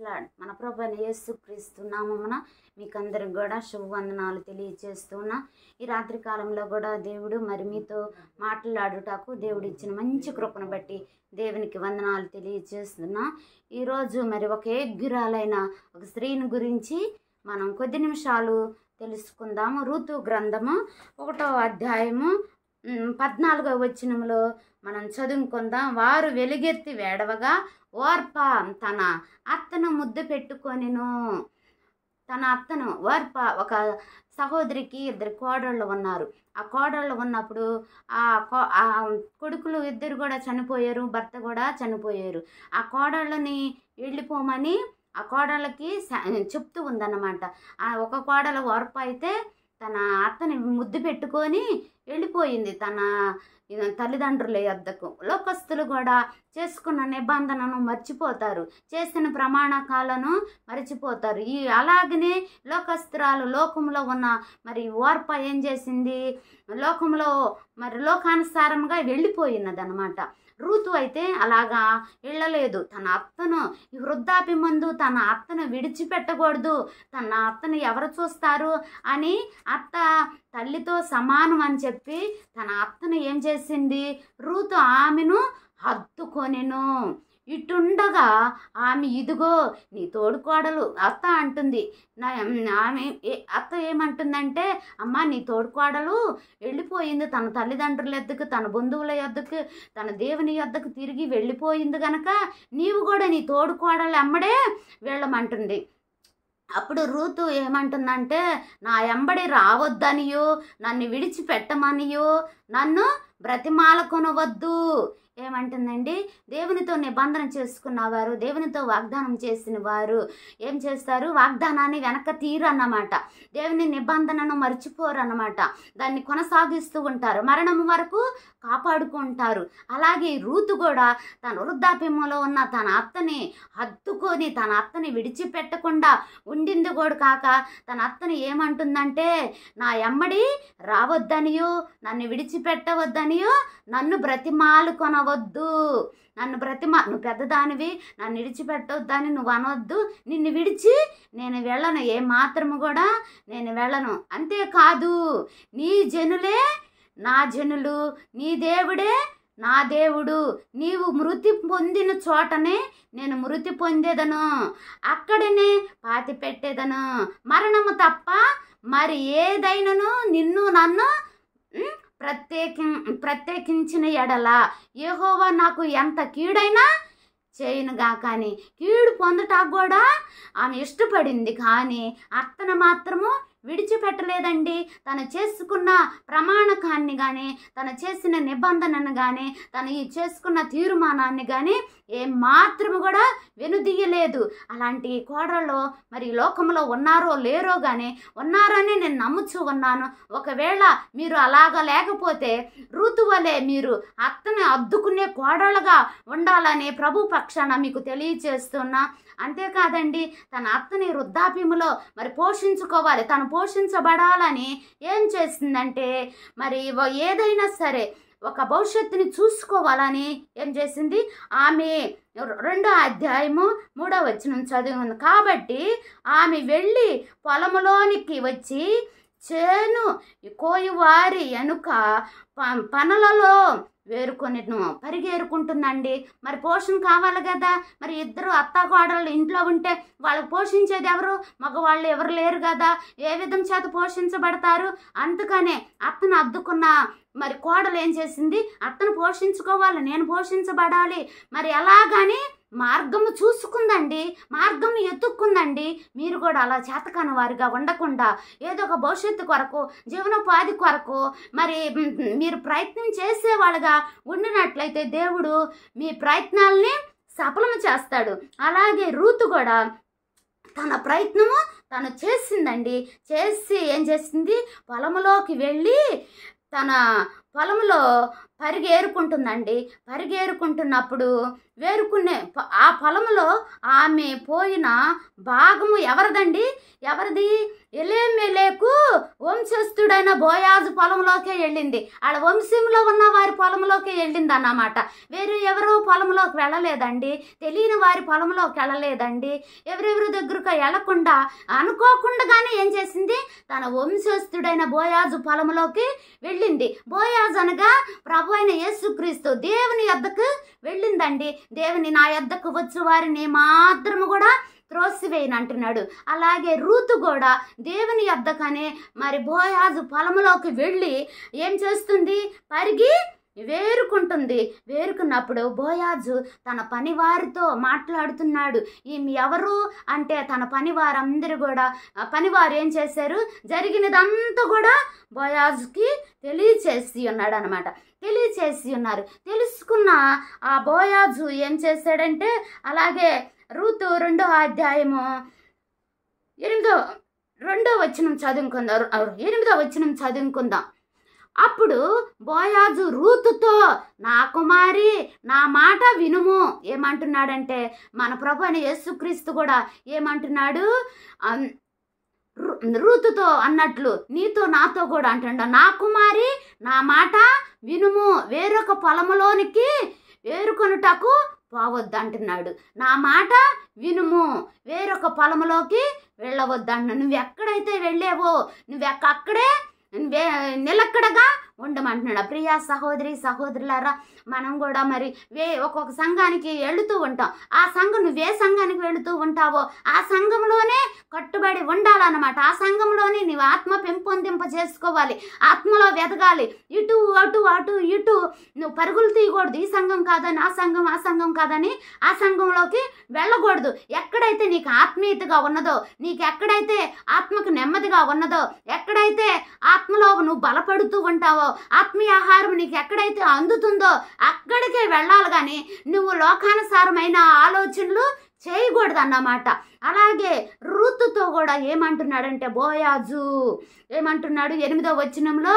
lord మన ప్రభు అయిన యేసు క్రీస్తు నామమున మీకందరికి కూడా శుభవందనాలు తెలియచేస్తున్నా ఈ రాత్రి కాలంలో కూడా దేవుడు మరి మీతో మాట్లాడుటకు దేవుడు ఇచ్చిన మంచి కృపను బట్టి దేవునికి వందనాలు తెలియచేస్తున్నా ఈరోజు మరి ఒక యోగ్యురాలైన ఒక స్త్రీని గురించి మనం కొద్ది నిమిషాలు తెలుసుకుందాము ఋతు గ్రంథము ఒకటో అధ్యాయము ఉమ్, పద్నాలుగో వచనంలో మనం చదువుకుందాం వారు వెలుగెత్తి వేడవగా ఓర్ప తన అత్తను ముద్దు పెట్టుకొనిను తన అత్తను ఓర్ప ఒక సహోదరికి ఇద్దరు కోడళ్ళు ఉన్నారు ఆ కోడళ్ళు ఉన్నప్పుడు ఆ కో ఆ కొడుకులు ఇద్దరు కూడా చనిపోయారు భర్త కూడా చనిపోయారు ఆ కోడళ్ళని వెళ్ళిపోమని ఆ కోడళ్ళకి స- చెప్తూ ఉందన్నమాట ఆ ఒక కోడలు ఓర్ప అయితే తన అత్తని ముద్దు పెట్టుకొని వెళ్ళిపోయింది తన ఇక తల్లిదండ్రుల యొద్దకు లోకస్తులు కూడా చేసుకున్న నిబంధనను మర్చిపోతారు చేసిన ప్రమాణకాలను మర్చిపోతారు ఈ అలాగనే లోకస్త్రాలు లోకంలో ఉన్న మరి ఓర్ప ఏం చేసింది లోకంలో మరి లోకానుసారంగా వెళ్ళిపోయినదనమాట రూతు అయితే అలాగా వెళ్ళలేదు తన అత్తను ఈ వృద్ధాప్య ముందు తన అత్తను విడిచిపెట్టకూడదు తన అత్తను ఎవరు చూస్తారు అని అత్త తల్లితో సమానం అని చెప్పి తన అత్తను ఏం చేసింది రూతు ఆమెను హత్తుకొనెను ఇటుండగా ఆమె ఇదిగో నీ తోడుకోడలు అత్త అంటుంది నా ఆమె ఏ- అత్త ఏమంటుందంటే అమ్మ నీ తోడుకోడలు వెళ్ళిపోయింది తన తల్లిదండ్రుల యొద్దకు తన బంధువుల యొద్దకు తన దేవుని యొద్దకు తిరిగి వెళ్ళిపోయింది గనక నీవు కూడా నీ తోడుకోడలు అమ్మడే వెళ్ళమంటుంది అప్పుడు రూతు ఏమంటుందంటే నా ఎంబడి రావద్దనియో నన్ను విడిచిపెట్టమనియో నన్ను బ్రతిమాలకొనవద్దు ఏమంటుందండి దేవునితో నిబంధన చేసుకున్నవారు దేవునితో వాగ్దానం చేసిన వారు ఏం చేస్తారు వాగ్దానాన్ని వెనక తీరు అన్నమాట దేవుని నిబంధనను మర్చిపోరు అన్నమాట దాన్ని కొనసాగిస్తూ ఉంటారు మరణం వరకు కాపాడుకుంటారు అలాగే రూతు కూడా తన వృద్ధాప్యములో ఉన్న తన అత్తని హత్తుకొని తన అత్తని విడిచిపెట్టకుండా ఉండింది కూడా కాక తన అత్తని ఏమంటుందంటే నా ఎమ్మడి రావద్దనియో నన్ను విడిచిపెట్టవద్దనియో నన్ను బ్రతిమాలు కొనవద్దు నన్ను బ్రతిమా నువ్వు పెద్దదానివి నన్ను విడిచిపెట్టవద్దని నువ్వు అనవద్దు నిన్ను విడిచి నేను వెళ్ళను ఏ మాత్రము కూడా నేను వెళ్ళను అంతేకాదు నీ జనులే నా జనులు నీ దేవుడే నా దేవుడు నీవు మృతి పొందిన చోటనే నేను మృతి పొందేదను అక్కడనే పాతి పెట్టేదను మరణము తప్ప మరి ఏదైనను నిన్ను నన్ను ఉమ్, ప్రత్యేకి ప్రత్యేకించిన ఎడల యెహోవా నాకు ఎంత కీడైనా చేయనుగా కానీ కీడు పొందటానికి కూడా ఆమె ఇష్టపడింది కానీ అత్తను మాత్రము విడిచిపెట్టలేదండి తను చేసుకున్న ప్రమాణకాన్ని కానీ తను చేసిన నిబంధనను కానీ తను ఈ చేసుకున్న తీర్మానాన్ని కానీ ఏం మాత్రము కూడా వెనుదీయలేదు అలాంటి కోడళ్ళు మరి ఈ లోకంలో ఉన్నారో లేరో కానీ ఉన్నారని నేను నమ్ముచూ ఉన్నాను ఒకవేళ మీరు అలాగ లేకపోతే ఋతువలే మీరు అత్తని అద్దుకునే కోడళ్ళగా ఉండాలని ప్రభు పక్షాన మీకు తెలియచేస్తున్నా అంతేకాదండి తన అత్తని వృద్ధాప్యములో మరి పోషించుకోవాలి తను పోషించబడాలని ఏం చేసిందంటే మరి వ- ఏదైనా సరే ఒక భవిష్యత్తుని చూసుకోవాలని ఏం చేసింది ఆమె రెండో అధ్యాయము మూడో వచనం చదివి కాబట్టి ఆమె వెళ్ళి పొలములోనికి వచ్చి చేను కోయివారి వెనుక ప- పనులలో వేరుకొని పరిగేరుకుంటుందండి మరి పోషణ కావాలి కదా మరి ఇద్దరు అత్తాకోడళ్ళు ఇంట్లో ఉంటే వాళ్ళకి పోషించేది ఎవరు మగవాళ్ళు ఎవరు లేరు కదా ఏ విధం చేత పోషించబడతారు అందుకనే అత్తను అద్దుకున్న మరి కోడలు ఏం చేసింది అత్తను పోషించుకోవాలి నేను పోషించబడాలి మరి ఎలాగని మార్గము చూసుకుందండి మార్గం ఎత్తుక్కుందండి మీరు కూడా అలా చేతకాని వారిగా ఉండకుండా ఏదో ఒక భవిష్యత్తు కొరకు జీవనోపాధి కొరకు మరి మ్, మీరు ప్రయత్నం చేసేవాళ్ళుగా ఉండినట్లయితే దేవుడు మీ ప్రయత్నాల్ని సఫలం చేస్తాడు అలాగే రూతు కూడా తన ప్రయత్నము తను చేసిందండి చేసి ఏం చేసింది పొలంలోకి వెళ్ళి తన పొలంలో పరిగేరుకుంటుందండి పరిగేరుకుంటున్నప్పుడు వేరుకునే ప- ఆ పొలంలో ఆమె పోయిన భాగము ఎవరిదండి ఎవరిది ఎలేమెలేకు వంశస్థుడైన బోయాజు పొలంలోకే వెళ్ళింది ఆడ వంశంలో ఉన్న వారి పొలంలోకే వెళ్ళింది అన్నమాట వేరే ఎవరో పొలంలోకి వెళ్ళలేదండి తెలియని వారి పొలంలోకి వెళ్ళలేదండి ఎవరెవరి దగ్గరకు వెళ్లకుండా అనుకోకుండానే ఏం చేసింది తన వంశస్థుడైన బోయాజు పొలంలోకి వెళ్ళింది బోయాజు అనగా ప్రభు అయిన యేసుక్రీస్తు దేవుని యొద్దకు వెళ్ళిందండి దేవుని నా యొద్దకు వచ్చు వారిని మాత్రము కూడా త్రోసివేయను అంటున్నాడు అలాగే రూతు కూడా దేవుని యొద్దకనే మరి బోయాజు పొలంలోకి వెళ్ళి ఏం చేస్తుంది పరిగి వేరుకుంటుంది వేరుకున్నప్పుడు బోయాజు తన పనివారితో మాట్లాడుతున్నాడు ఈమె ఎవరు అంటే తన పనివారందరూ కూడా ఆ పనివారు ఏం చేశారు జరిగినదంతా కూడా బోయాజుకి తెలియచేసి ఉన్నాడు అనమాట తెలియచేసి ఉన్నారు తెలుసుకున్న ఆ బోయాజు ఏం చేశాడంటే అలాగే రూతు రెండో అధ్యాయము ఎనిమిదో రెండో వచనం చదువుకుందాం ఎనిమిదో వచనం చదువుకుందాం అప్పుడు బోయాజు రూతుతో నా కుమారి నా మాట వినుము ఏమంటున్నాడంటే మన ప్రభు అని యేసుక్రీస్తు కూడా ఏమంటున్నాడు అన్- రు- రూతుతో అన్నట్లు నీతో నాతో కూడా అంటాడు నా కుమారి నా మాట వినుము వేరొక పొలములోనికి వేరుకొనుటకు పోవద్దు అంటున్నాడు నా మాట వినుము వేరొక పొలములోకి వెళ్ళవద్దు అంటున్నాడు నువ్వు ఎక్కడైతే వెళ్ళావో నువ్వు ఎక్క- అక్కడే వే నిలక్కడగా ఉండమంటున్నాడు ప్రియా సహోదరి సహోదరులారా మనం కూడా మరి వే ఒక్కొక్క సంఘానికి వెళుతూ ఉంటాం ఆ సంఘం నువ్వు ఏ సంఘానికి వెళుతూ ఉంటావో ఆ సంఘంలోనే కట్టుబడి ఉండాలన్నమాట ఆ సంఘంలోనే నీవు ఆత్మ పెంపొందింప చేసుకోవాలి ఆత్మలో వెదగాలి ఇటు అటు అటు ఇటు నువ్వు పరుగులు తీయకూడదు ఈ సంఘం కాదని ఆ సంఘం ఆ సంఘం కాదని ఆ సంఘంలోకి వెళ్ళకూడదు ఎక్కడైతే నీకు ఆత్మీయతగా ఉన్నదో నీకు ఎక్కడైతే ఆత్మకు నెమ్మదిగా ఉన్నదో ఎక్కడైతే ఆత్మలో నువ్వు బలపడుతూ ఉంటావో ఆత్మీయ ఆహారం నీకు ఎక్కడైతే అందుతుందో అక్కడికే వెళ్ళాలి కానీ నువ్వు లోకానుసారమైన ఆలోచనలు చేయకూడదు అన్నమాట అలాగే ఋతుతో కూడా ఏమంటున్నాడంటే బోయాజు ఏమంటున్నాడు ఎనిమిదో వచనంలో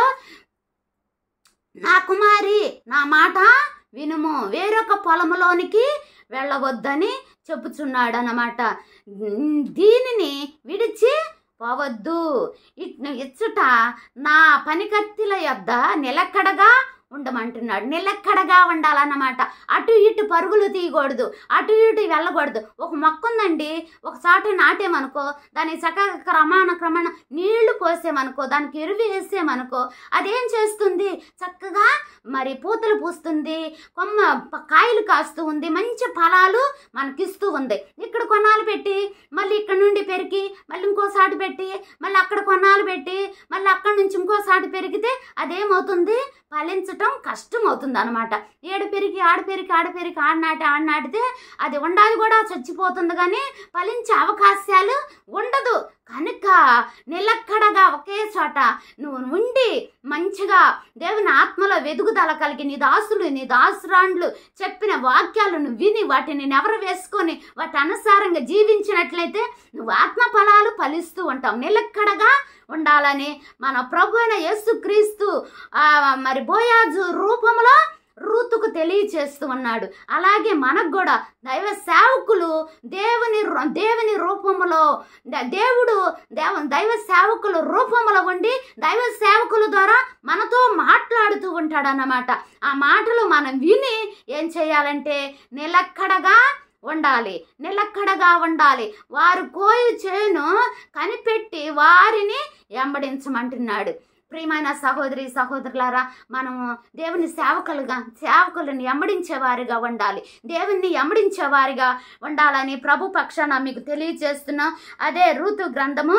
నా కుమారి నా మాట వినుము వేరొక పొలములోనికి వెళ్ళవద్దని చెప్పుచున్నాడు అన్నమాట దీనిని విడిచి పోవద్దు ఇట్ ఇచ్చుట నా పనికత్తిల యొద్ద నిలకడగా ఉండమంటున్నాడు నిలక్కడగా ఉండాలన్నమాట అటు ఇటు పరుగులు తీయకూడదు అటు ఇటు వెళ్ళకూడదు ఒక మొక్క ఉందండి ఒక చాట నాటేమనుకో దానికి చక్కగా క్రమాణ క్రమాణ నీళ్లు పోసామనుకో దానికి ఎరువు వేసామనుకో అదేం చేస్తుంది చక్కగా మరి పూతలు పూస్తుంది కొమ్మ ప- కాయలు కాస్తూ ఉంది మంచి ఫలాలు మనకిస్తూ ఉంది ఇక్కడ కొన్నాళ్ళు పెట్టి మళ్ళీ ఇక్కడ నుండి పెరిగి మళ్ళీ ఇంకో సాటి పెట్టి మళ్ళీ అక్కడ కొన్నాళ్ళు పెట్టి మళ్ళీ అక్కడ నుంచి ఇంకో సాటి పెరిగితే అదేమవుతుంది ఫలించటం కష్టం అవుతుంది అనమాట ఏడు పెరిగి ఆడ పెరిగి ఆడ పెరిగి ఆడ నాటి ఆడ నాటితే అది ఉండాలి కూడా చచ్చిపోతుంది కానీ ఫలించే అవకాశాలు ఉండదు కనుక నిలక్కడగా ఒకే చోట నువ్వు ఉండి మంచిగా దేవుని ఆత్మలో వెదుగుదల కలిగి నీ దాసులు నీ దాసురాండ్లు చెప్పిన వాక్యాలను విని వాటిని నెవరు వేసుకొని వాటి అనుసారంగా జీవించినట్లయితే నువ్వు ఆత్మ ఫలాలు ఫలిస్తూ ఉంటావు నిలక్కడగా ఉండాలని మన ప్రభు అయిన యేసుక్రీస్తు ఆ, మరి బోయాజు రూపంలో రూతుకు తెలియచేస్తూ ఉన్నాడు అలాగే మనకు కూడా దైవ సేవకులు దేవుని రు- దేవుని రూపములో ద- దేవుడు దేవ దైవ సేవకుల రూపములో ఉండి దైవ సేవకుల ద్వారా మనతో మాట్లాడుతూ ఉంటాడన్నమాట ఆ మాటలు మనం విని ఏం చేయాలంటే నిలక్కడగా ఉండాలి నిలక్కడగా ఉండాలి వారు కోయి చేను కనిపెట్టి వారిని వెంబడించమంటున్నాడు ప్రియమైన సహోదరి సహోదరులారా మనము దేవుని సేవకులుగా సేవకులను ఎమ్మడించేవారిగా ఉండాలి దేవుణ్ణి ఎమ్మడించేవారిగా ఉండాలని ప్రభు పక్షాన మీకు తెలియజేస్తున్నా అదే ఋతు గ్రంథము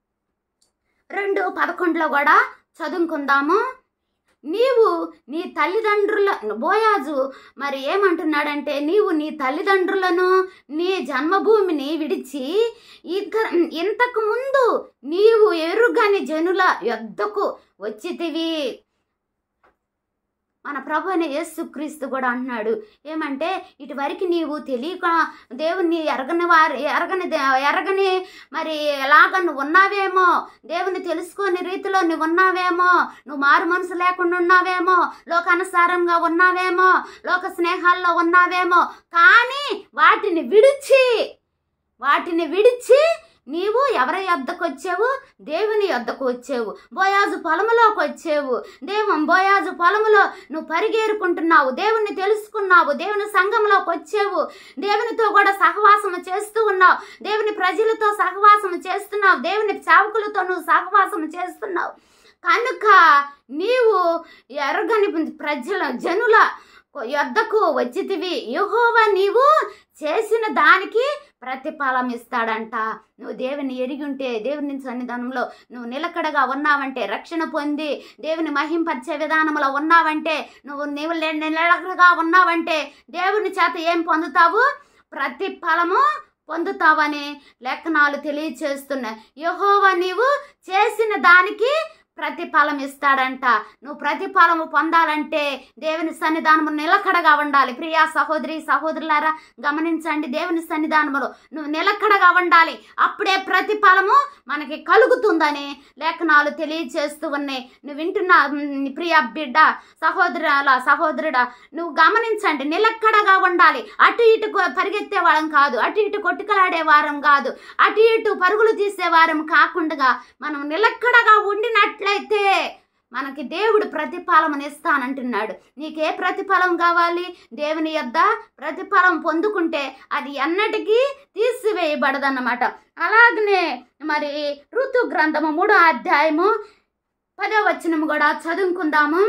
రెండు పదకొండులో కూడా చదువుకుందాము నీవు నీ తల్లిదండ్రుల బోయాజు మరి ఏమంటున్నాడంటే నీవు నీ తల్లిదండ్రులను నీ జన్మభూమిని విడిచి ఇక ఇంతకు ముందు నీవు ఎరుగని జనుల యొద్దకు వచ్చితివి మన ప్రభు అయిన యేసుక్రీస్తు కూడా అంటున్నాడు ఏమంటే ఇటువరకు నీవు తెలియక దేవుణ్ణి ఎరగని వారు ఎరగని దే- ఎరగని మరి ఎలాగ నువ్వు ఉన్నావేమో దేవుని తెలుసుకొని రీతిలో నువ్వు ఉన్నావేమో నువ్వు మారు మనసు లేకుండా ఉన్నావేమో లోకానుసారంగా ఉన్నావేమో లోక స్నేహాల్లో ఉన్నావేమో కానీ వాటిని విడిచి వాటిని విడిచి నీవు ఎవరి యొద్దకు వచ్చావు దేవుని యొద్దకు వచ్చావు బోయాజు పొలములోకి వచ్చావు దేవం బోయాజు పొలములో నువ్వు పరిగేరుకుంటున్నావు దేవుణ్ణి తెలుసుకున్నావు దేవుని సంఘంలోకి వచ్చావు దేవునితో కూడా సహవాసం చేస్తూ ఉన్నావు దేవుని ప్రజలతో సహవాసం చేస్తున్నావు దేవుని సేవకులతో నువ్వు సహవాసం చేస్తున్నావు కనుక నీవు ఎరగని ప్రజల జనుల యొద్దకు వచ్చితివి యెహోవా నీవు చేసిన దానికి ప్రతిఫలం ఇస్తాడంట నువ్వు దేవుని ఎరిగి ఉంటే దేవుని సన్నిధానంలో నువ్వు నిలకడగా ఉన్నావంటే రక్షణ పొంది దేవుని మహింపరిచే విధానంలో ఉన్నావంటే నువ్వు నీవు లే- నిలకడగా ఉన్నావంటే దేవుని చేత ఏం పొందుతావు ప్రతిఫలము పొందుతావని లేఖనాలు తెలియచేస్తున్నాయి యెహోవా నీవు చేసిన దానికి ప్రతిఫలం ఇస్తాడంట నువ్వు ప్రతిఫలము పొందాలంటే దేవుని సన్నిధానము నిలకడగా ఉండాలి ప్రియా సహోదరి సహోదరులారా గమనించండి దేవుని సన్నిధానములో నువ్వు నిలకడగా ఉండాలి అప్పుడే ప్రతిఫలము మనకి కలుగుతుందని లేఖనాలు తెలియచేస్తూ ఉన్నాయి నువ్వు వింటున్న మ్, ప్రియ బిడ్డ సహోదరుల సహోదరుడా నువ్వు గమనించండి నిలకడగా ఉండాలి అటు ఇటు కొ- పరిగెత్తే వాళ్ళం కాదు అటు ఇటు కొట్టుకలాడే వారం కాదు అటు ఇటు పరుగులు తీసే వారం కాకుండా మనం నిలకడగా ఉండినట్లయితే మనకి దేవుడు ప్రతిఫలం ఇస్తానంటున్నాడు నీకే ప్రతిఫలం కావాలి దేవుని యొద్ద ప్రతిఫలం పొందుకుంటే అది ఎన్నటికీ తీసివేయబడదన్నమాట అలాగనే మరి ఋతు గ్రంథము మూడో అధ్యాయము పదో వచనము కూడా చదువుకుందాము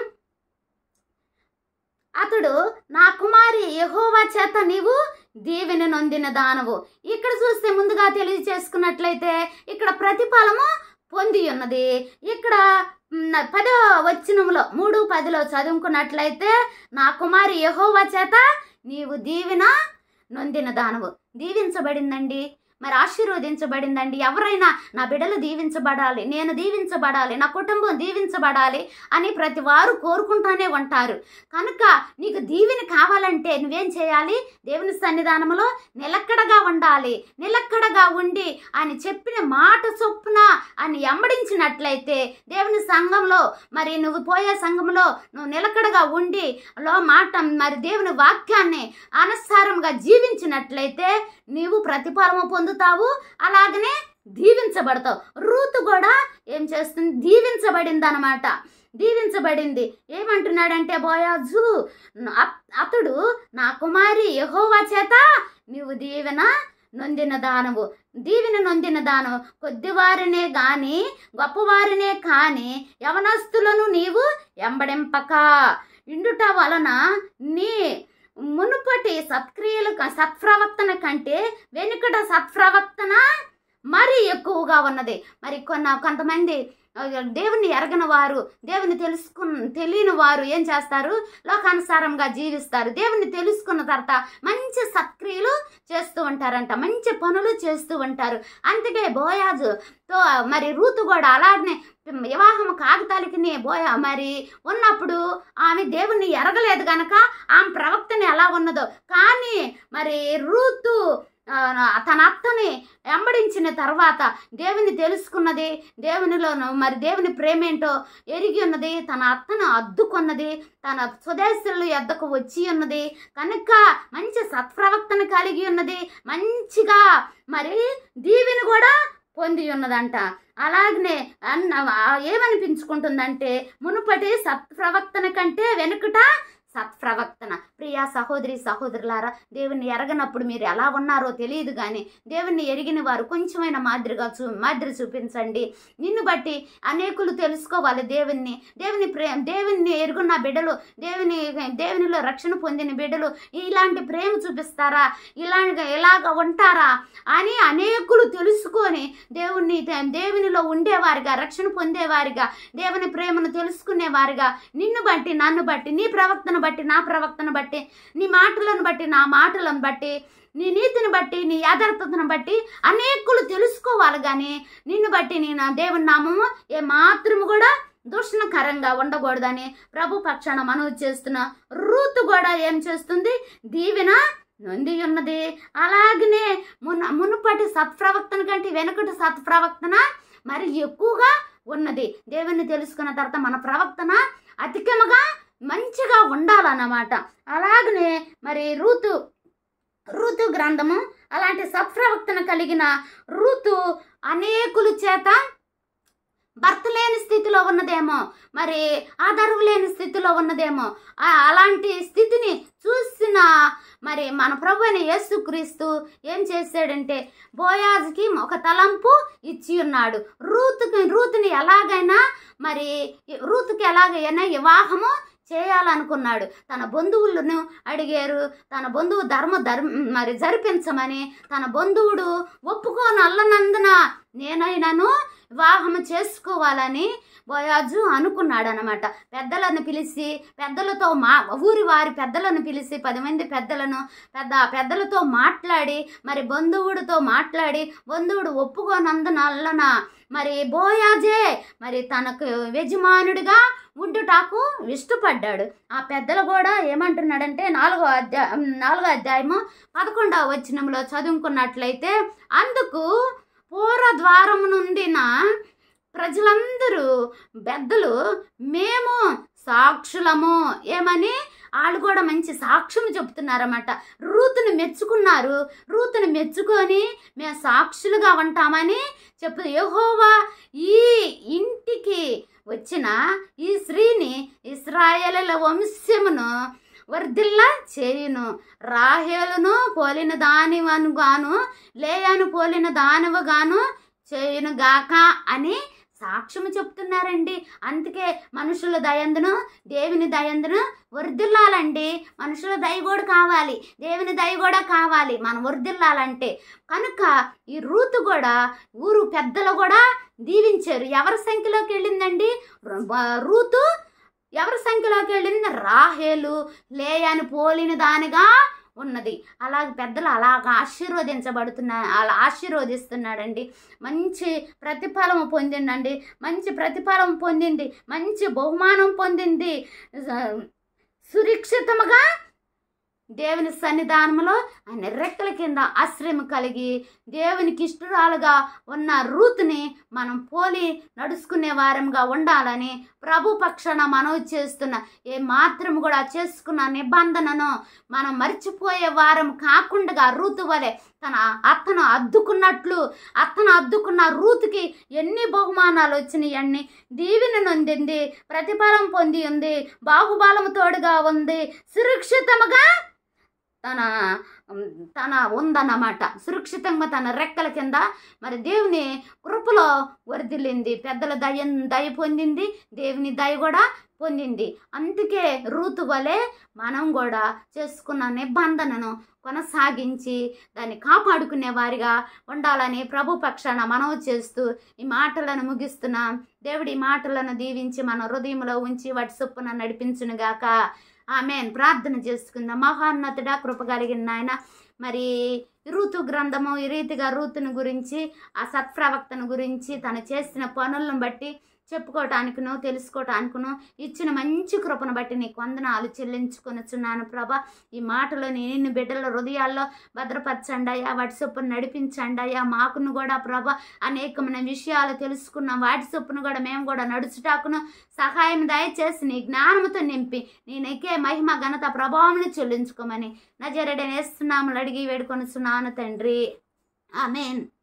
అతడు నా కుమారి యెహోవా చేత నీవు దీవెని నొందిన దానవు ఇక్కడ చూస్తే ముందుగా తెలియచేసుకున్నట్లయితే ఇక్కడ ప్రతిఫలము పొంది ఉన్నది ఇక్కడ మ్, పదో వచనములో మూడు పదిలో చదువుకున్నట్లయితే నా కుమారి యెహోవా చేత నీవు దీవెన నొందిన దానవు దీవించబడిందండి మరి ఆశీర్వదించబడిందండి ఎవరైనా నా బిడ్డలు దీవించబడాలి నేను దీవించబడాలి నా కుటుంబం దీవించబడాలి అని ప్రతి వారు కోరుకుంటానే ఉంటారు కనుక నీకు దీవెన కావాలంటే నువ్వేం చేయాలి దేవుని సన్నిధానంలో నిలక్కడగా ఉండాలి నిలక్కడగా ఉండి ఆయన చెప్పిన మాట చొప్పున ఆయన ఎంబడించినట్లయితే దేవుని సంఘంలో మరి నువ్వు పోయే సంఘంలో నువ్వు నిలకడగా ఉండి లో మాట మరి దేవుని వాక్యాన్ని అనుసారంగా జీవించినట్లయితే నీవు ప్రతిఫలము పొందుతావు అలాగనే దీవించబడతావు రూతు కూడా ఏం చేస్తుంది దీవించబడింది అనమాట దీవించబడింది ఏమంటున్నాడంటే బోయాజు అ- అతడు నా కుమారి యెహోవా చేత నీవు దీవెన నొందిన దానవు దీవెన నొందిన దానవు కొద్దివారినే గాని గొప్పవారినే కాని యవనస్తులను నీవు ఎంబడింపక ఇండుట వలన నీ మునుపటి సత్క్రియలు క- సత్ప్రవర్తన కంటే వెనుకట సత్ప్రవర్తన మరి ఎక్కువగా ఉన్నది మరి కొన్న కొంతమంది ఆ, దేవుని ఎరగని వారు దేవుని తెలుసుకున్న తెలియని వారు ఏం చేస్తారు లోకానుసారంగా జీవిస్తారు దేవుని తెలుసుకున్న తర్వాత మంచి సత్క్రియలు చేస్తూ ఉంటారంట మంచి పనులు చేస్తూ ఉంటారు అందుకే బోయాజుతో మరి రూతు కూడా అలాగనే వివాహం కాగితాలకి బోయా మరి ఉన్నప్పుడు ఆమె దేవుణ్ణి ఎరగలేదు గనక ఆమె ప్రవక్తని ఎలా ఉన్నదో కానీ మరి రూతు ఆ, తన అత్తని వెంబడించిన తర్వాత దేవుని తెలుసుకున్నది దేవునిలో మరి దేవుని ప్రేమేంటో ఎరిగి ఉన్నది తన అత్తను అద్దుకున్నది తన స్వదేశుల యొద్దకు వచ్చి ఉన్నది కనుక మంచి సత్ప్రవక్తను కలిగి ఉన్నది మంచిగా మరి దీవిని కూడా పొంది ఉన్నదంట అలాగనే అన్న ఆ ఏమనిపించుకుంటుందంటే మునుపటి సత్ప్రవక్తన కంటే వెనుకట సత్ప్రవక్తన ప్రియా సహోదరి సహోదరులారా దేవుని ఎరగనప్పుడు మీరు ఎలా ఉన్నారో తెలియదు కానీ దేవుణ్ణి ఎరిగిన వారు కొంచెమైనా మాదిరిగా చూ మాదిరి చూపించండి నిన్ను బట్టి అనేకులు తెలుసుకోవాలి దేవుణ్ణి దేవుని ప్రేమ దేవుణ్ణి ఎరుగున్న బిడ్డలు దేవుని దేవునిలో రక్షణ పొందిన బిడ్డలు ఇలాంటి ప్రేమ చూపిస్తారా ఇలాగ ఇలాగ ఉంటారా అని అనేకులు తెలుసుకొని దేవుణ్ణి దేవునిలో ఉండేవారిగా రక్షణ పొందేవారిగా దేవుని ప్రేమను తెలుసుకునేవారిగా నిన్ను బట్టి నన్ను బట్టి నీ ప్రవక్తను బట్టి నా ప్రవక్తను బట్టి నీ మాటలను బట్టి నా మాటలను బట్టి నీ నీతిని బట్టి నీ యథార్థతను బట్టి అనేకులు తెలుసుకోవాలి కానీ నిన్ను బట్టి నీ నా దేవుని నామము ఏ మాత్రము కూడా దూషణకరంగా ఉండకూడదని ప్రభు పక్షాన మనవి చేస్తున్న రూతు కూడా ఏం చేస్తుంది దీవెన నొంది ఉన్నది అలాగనే మున మునుపటి సత్ప్రవక్తన కంటే వెనుకటి సత్ప్రవక్తన మరి ఎక్కువగా ఉన్నది దేవుని తెలుసుకున్న తర్వాత మన ప్రవక్తన అధికముగా మంచిగా ఉండాలన్నమాట అలాగనే మరి రూతు ఋతు గ్రంథము అలాంటి సత్ప్రవక్తన కలిగిన ఋతు అనేకుల చేత భర్త లేని స్థితిలో ఉన్నదేమో మరి ఆధారం లేని స్థితిలో ఉన్నదేమో ఆ- అలాంటి స్థితిని చూసిన మరి మన ప్రభు అయిన యేసుక్రీస్తు ఏం చేశాడంటే బోయాజ్కి ఒక తలంపు ఇచ్చి ఉన్నాడు రూతుకి రూతుని ఎలాగైనా మరి రూతుకి ఎలాగైనా వివాహము చేయాలనుకున్నాడు తన బంధువులను అడిగారు తన బంధువు ధర్మ ధర్మ మరి జరిపించమని తన బంధువుడు ఒప్పుకోని అల్లనందున నేనైనాను వివాహం చేసుకోవాలని బోయాజు అనుకున్నాడు అనమాట పెద్దలను పిలిచి పెద్దలతో మా ఊరి వారి పెద్దలను పిలిచి పది మంది పెద్దలను పెద్ద పెద్దలతో మాట్లాడి మరి బంధువుడితో మాట్లాడి బంధువుడు ఒప్పుకోనందున అల్లన మరి బోయాజే మరి తనకు యజమానుడిగా ఉండుటాకు ఇష్టపడ్డాడు ఆ పెద్దలు కూడా ఏమంటున్నాడంటే నాలుగో అధ్యాయం నాలుగో అధ్యాయము పదకొండవ వచనంలో చదువుకున్నట్లయితే అందుకు పూర్వ ద్వారం నుండిన ప్రజలందరూ పెద్దలు మేము సాక్షులము ఏమని వాళ్ళు కూడా మంచి సాక్ష్యం చెప్తున్నారన్నమాట రూతుని మెచ్చుకున్నారు రూతుని మెచ్చుకొని మేము సాక్షులుగా ఉంటామని చెప్పు యెహోవా ఈ ఇంటికి వచ్చిన ఈ స్త్రీని ఇస్రాయేలుల వంశమును వర్ధిల్లా చేయును రాహేలును పోలిన దానివను గాను లేయను పోలిన దానివ గాను చేయును గాక అని సాక్ష్యము చెప్తున్నారండి అందుకే మనుషుల దయందును దేవుని దయందును వర్ధిల్లాలండి మనుషుల దయ కూడా కావాలి దేవుని దయ కూడా కావాలి మనం వర్ధిల్లాలంటే కనుక ఈ రూతు కూడా ఊరు పెద్దలు కూడా దీవించారు ఎవరి సంఖ్యలోకి వెళ్ళిందండి ర- రూతు ఎవరి సంఖ్యలోకి వెళ్ళింది రాహేలు లేయని పోలిన దానిగా ఉన్నది అలాగే పెద్దలు అలాగ ఆశీర్వదించబడుతున్నా అలా ఆశీర్వదిస్తున్నాడండి మంచి ప్రతిఫలం పొందిండండి మంచి ప్రతిఫలం పొందింది మంచి బహుమానం పొందింది సురక్షితముగా దేవుని సన్నిధానంలో ఆయన రెక్కల కింద ఆశ్రయం కలిగి దేవునికి ఇష్టరాలుగా ఉన్న రూతుని మనం పోలి నడుచుకునే వారంగా ఉండాలని ప్రభు పక్షాన మనవి చేస్తున్న ఏ మాత్రం కూడా చేసుకున్న నిబంధనను మనం మర్చిపోయే వారం కాకుండా రూతు వలె తన అత్తను అద్దుకున్నట్లు అత్తను అద్దుకున్న రూతుకి ఎన్ని బహుమానాలు వచ్చినాయి అన్ని దీవెన నొందింది ప్రతిఫలం పొంది ఉంది బాహుబలము తోడుగా ఉంది సురక్షితముగా తన తన ఉందన్నమాట సురక్షితంగా తన రెక్కల కింద మరి దేవుని కృపలో వరిదిల్లింది పెద్దల దయ దయ పొందింది దేవుని దయ కూడా పొందింది అందుకే రూతు వలె మనం కూడా చేసుకున్న నిబంధనను కొనసాగించి దాన్ని కాపాడుకునే వారిగా ఉండాలని ప్రభు పక్షాన మనవి చేస్తూ ఈ మాటలను ముగిస్తున్నాం దేవుడి మాటలను దీవించి మన హృదయంలో ఉంచి వాటి చొప్పున నడిపించునుగాక ఆమెన్ ప్రార్థన చేసుకుందాం మహోన్నతుడా కృప కలిగిన నాయన మరి ఋతు గ్రంథము ఈ రీతిగా ఋతుని గురించి ఆ సత్ప్రవక్తను గురించి తను చేసిన పనులను బట్టి చెప్పుకోవటానికిను తెలుసుకోవటానికిను ఇచ్చిన మంచి కృపను బట్టి నీకు వందనాలు చెల్లించుకొనుచున్నాను ప్రభా ఈ మాటలు నిన్ను బిడ్డల హృదయాల్లో భద్రపరచండి అయ్యా వాటి చొప్పున నడిపించండి అయ్యా మాకును కూడా ప్రభా అనేకమైన విషయాలు తెలుసుకున్నాం వాటి చొప్పున కూడా మేము కూడా నడుచుటాకును సహాయం దయచేసి నీ జ్ఞానముతో నింపి నీ నెక్కే మహిమ ఘనత ప్రభావం చెల్లించుకోమని నా జరడనేస్తున్నాములు అడిగి వేడుకొనుచున్నాను తండ్రి ఆమెన్